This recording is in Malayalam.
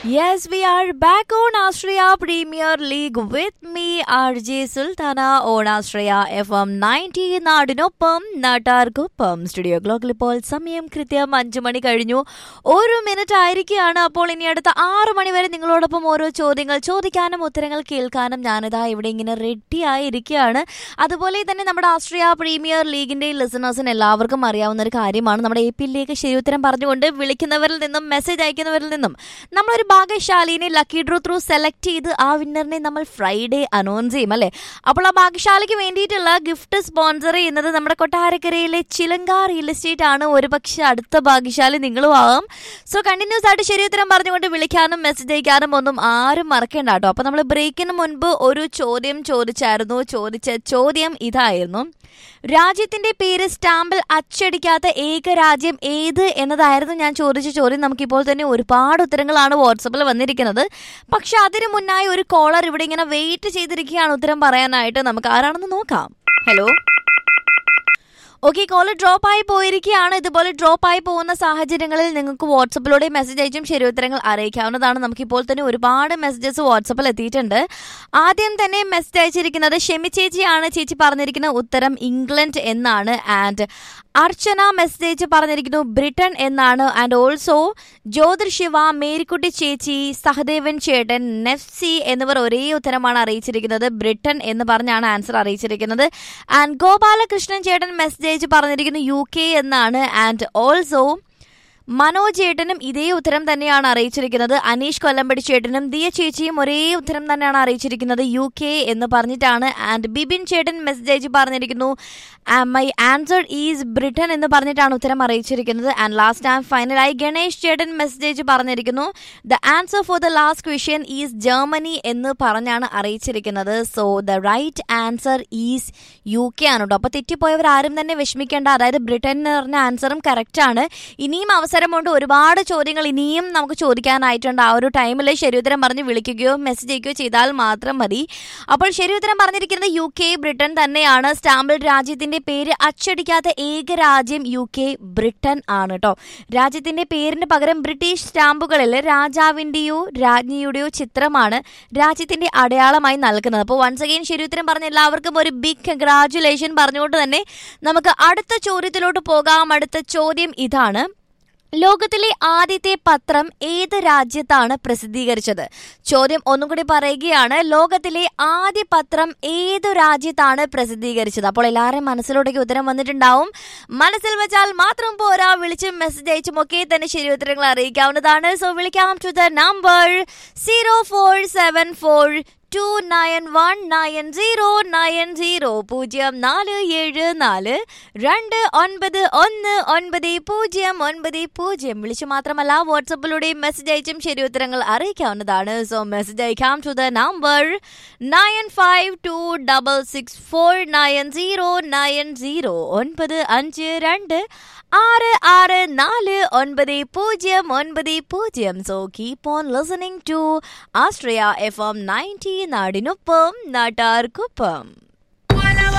Yes, we are back on Australia Premier League with me, RJ Sultana on Australia FM 90 നാടിനൊപ്പം നാട്ടാർക്കൊപ്പം സ്റ്റുഡിയോ ക്ലോക്കിൽ ഇപ്പോൾ സമയം കൃത്യം അഞ്ചു മണി കഴിഞ്ഞു ഒരു മിനിറ്റ് ആയിരിക്കുകയാണ് അപ്പോൾ ഇനി അടുത്ത ആറ് മണി വരെ നിങ്ങളോടൊപ്പം ഓരോ ചോദ്യങ്ങൾ ചോദിക്കാനും ഉത്തരങ്ങൾ കേൾക്കാനും ഞാനിതാ ഇവിടെ ഇങ്ങനെ റെഡി ആയിരിക്കുകയാണ് അതുപോലെ തന്നെ നമ്മുടെ ആസ്ട്രിയ പ്രീമിയർ ലീഗിന്റെ ലിസണേഴ്സിന് എല്ലാവർക്കും അറിയാവുന്ന ഒരു കാര്യമാണ് നമ്മുടെ എ പി ലേക്ക് ശരിയുത്തരം പറഞ്ഞുകൊണ്ട് വിളിക്കുന്നവരിൽ നിന്നും മെസ്സേജ് അയക്കുന്നവരിൽ നിന്നും നമ്മളൊരു ഭാഗ്യശാലിനെ ലക്കി ഡ്രോ ത്രൂ സെലക്ട് ചെയ്ത് ആ വിന്നറിനെ നമ്മൾ ഫ്രൈഡേ അനൗൺസ് ചെയ്യും അല്ലേ അപ്പോൾ ആ ഭാഗ്യശാലിക്ക് വേണ്ടിയിട്ടുള്ള ഗിഫ്റ്റ് സ്പോൺസർ ചെയ്യുന്നത് നമ്മുടെ കൊട്ടാരക്കരയിലെ ചിലങ്ക റിയൽ എസ്റ്റേറ്റ് ആണ് ഒരുപക്ഷെ അടുത്ത ഭാഗ്യശാലി നിങ്ങളും ആവാം സോ കണ്ടിന്യൂസ് ആയിട്ട് ശരിയുത്തരം പറഞ്ഞുകൊണ്ട് വിളിക്കാനും മെസ്സേജ് അയക്കാനും ഒന്നും ആരും മറക്കേണ്ട കേട്ടോ അപ്പോൾ നമ്മൾ ബ്രേക്കിന് മുൻപ് ഒരു ചോദ്യം ചോദിച്ചായിരുന്നു ചോദിച്ച ചോദ്യം ഇതായിരുന്നു രാജ്യത്തിന്റെ പേര് സ്റ്റാമ്പിൽ അച്ചടിക്കാത്ത ഏക രാജ്യം ഏത് എന്നതായിരുന്നു ഞാൻ ചോദിച്ച ചോദ്യം നമുക്കിപ്പോൾ തന്നെ ഒരുപാട് ഉത്തരങ്ങളാണ് വാട്സപ്പിൽ വന്നിരിക്കുന്നത് പക്ഷെ അതിനു മുന്നായി ഒരു കോളർ ഇവിടെ ഇങ്ങനെ വെയിറ്റ് ചെയ്തിരിക്കുകയാണ് ഉത്തരം പറയാനായിട്ട് നമുക്ക് ആരാണെന്ന് നോക്കാം ഹലോ ഓക്കെ കോൾ ഡ്രോപ്പ് ആയി പോയിരിക്കുകയാണ് ഇതുപോലെ ഡ്രോപ്പ് ആയി പോകുന്ന സാഹചര്യങ്ങളിൽ നിങ്ങൾക്ക് വാട്സപ്പിലൂടെ മെസ്സേജ് അയച്ചും ശരി ഉത്തരങ്ങൾ അറിയിക്കാവുന്നതാണ് നമുക്കിപ്പോൾ തന്നെ ഒരുപാട് മെസ്സേജസ് വാട്സപ്പിൽ എത്തിയിട്ടുണ്ട് ആദ്യം തന്നെ മെസ്സേജ് അയച്ചിരിക്കുന്നത് ഷെമി ചേച്ചിയാണ് ചേച്ചി പറഞ്ഞിരിക്കുന്ന ഉത്തരം ഇംഗ്ലണ്ട് എന്നാണ് ആൻഡ് അർച്ചന മെസ്സേജ് പറഞ്ഞിരിക്കുന്നു ബ്രിട്ടൻ എന്നാണ് ആൻഡ് ഓൾസോ ജ്യോതിർ ശിവ മേരിക്കുട്ടി ചേച്ചി സഹദേവൻ ചേട്ടൻ നെഫ്സി എന്നിവർ ഒരേ ഉത്തരമാണ് അറിയിച്ചിരിക്കുന്നത് ബ്രിട്ടൻ എന്ന് പറഞ്ഞാണ് ആൻസർ അറിയിച്ചിരിക്കുന്നത് ആൻഡ് ഗോപാലകൃഷ്ണൻ ചേട്ടൻ മെസ്സേജ് പറഞ്ഞിരിക്കുന്നു യു കെ എന്നാണ് ആൻഡ് ഓൾസോ മനോജ് ചേട്ടനും ഇതേ ഉത്തരം തന്നെയാണ് അറിയിച്ചിരിക്കുന്നത് അനീഷ് കൊല്ലമ്പടി ചേട്ടനും ദിയ ചേച്ചിയും ഒരേ ഉത്തരം തന്നെയാണ് അറിയിച്ചിരിക്കുന്നത് യു കെ എന്ന് പറഞ്ഞിട്ടാണ് ആൻഡ് ബിബിൻ ചേട്ടൻ മെസ്സേജ് അയച്ച് പറഞ്ഞിരിക്കുന്നു മൈ ആൻസർ ഈസ് ബ്രിട്ടൻ എന്ന് പറഞ്ഞിട്ടാണ് ഉത്തരം അറിയിച്ചിരിക്കുന്നത് ആൻഡ് ലാസ്റ്റ് ആൻഡ് ഫൈനലായി ഗണേഷ് ചേട്ടൻ മെസ്സേജ് പറഞ്ഞിരിക്കുന്നു the answer for the last question is Germany എന്ന് പറഞ്ഞാണ് അറിയിച്ചിരിക്കുന്നത് so the right answer is U K ആണ് കേട്ടോ അപ്പോൾ തെറ്റിപ്പോയവർ ആരും തന്നെ വിഷമിക്കേണ്ട അതായത് ബ്രിട്ടൻ എന്ന് പറഞ്ഞ ആൻസറും കറക്റ്റ് ആണ് ഇനിയും അവസരമുണ്ട് ഒരുപാട് ചോദ്യങ്ങൾ ഇനിയും നമുക്ക് ചോദിക്കാനായിട്ടുണ്ട് ആ ഒരു ടൈമിൽ ശരിയുത്തരം പറഞ്ഞ് വിളിക്കുകയോ മെസ്സേജ് അയക്കുകയോ ചെയ്താൽ മാത്രം മതി അപ്പോൾ ശരിയുത്തരം പറഞ്ഞിരിക്കുന്നത് യു കെ ബ്രിട്ടൻ തന്നെയാണ് സ്റ്റാമ്പിൾ രാജ്യത്തിന്റെ പേര് അച്ചടിക്കാത്ത ഏക രാജ്യം യു കെ ബ്രിട്ടൻ ആണ് കേട്ടോ രാജ്യത്തിന്റെ പേരിന് പകരം ബ്രിട്ടീഷ് സ്റ്റാമ്പുകളിൽ രാജാവിന്റെയോ രാജ്ഞിയുടെയോ ചിത്രമാണ് രാജ്യത്തിന്റെ അടയാളമായി നൽകുന്നത് അപ്പോൾ വൺസ് അഗെയിൻ ശരിയുത്തരം പറഞ്ഞ എല്ലാവർക്കും ഒരു ബിഗ് കൺഗ്രാറ്റുലേഷൻ പറഞ്ഞുകൊണ്ട് തന്നെ നമുക്ക് അടുത്ത ചോദ്യത്തിലോട്ട് പോകാം അടുത്ത ചോദ്യം ഇതാണ് ലോകത്തിലെ ആദ്യത്തെ പത്രം ഏത് രാജ്യത്താണ് പ്രസിദ്ധീകരിച്ചത് ചോദ്യം ഒന്നും കൂടി പറയുകയാണ് ലോകത്തിലെ ആദ്യ പത്രം ഏതു രാജ്യത്താണ് പ്രസിദ്ധീകരിച്ചത് അപ്പോൾ എല്ലാവരുടെയും മനസ്സിലോട്ടേക്ക് ഉത്തരം വന്നിട്ടുണ്ടാവും മനസ്സിൽ വെച്ചാൽ മാത്രം പോരാ വിളിച്ചും മെസ്സേജ് അയച്ചും ഒക്കെ തന്നെ ശരി ഉത്തരങ്ങൾ അറിയിക്കാവുന്നതാണ് സോ വിളിക്കാം to the number zero four seven four two nine one nine zero nine zero പൂജ്യം നാല് ഏഴ് നാല് രണ്ട് ഒൻപത് ഒന്ന് ഒൻപത് പൂജ്യം ഒൻപത് പൂജ്യം വിളിച്ചു മാത്രമല്ല വാട്സപ്പിലൂടെയും മെസ്സേജ് അയച്ചും ശരി ഉത്തരങ്ങൾ അറിയിക്കാവുന്നതാണ് സോ മെസ്സേജ് അയക്കാം to the number nine five two double six four nine zero nine zero ഒൻപത് അഞ്ച് രണ്ട് ആറ് ആറ് നാല് ഒൻപത് പൂജ്യം ഒൻപത് പൂജ്യം so keep on listening to Austria F M ninety നാടിനൊപ്പം നാട്ടാർക്കൊപ്പം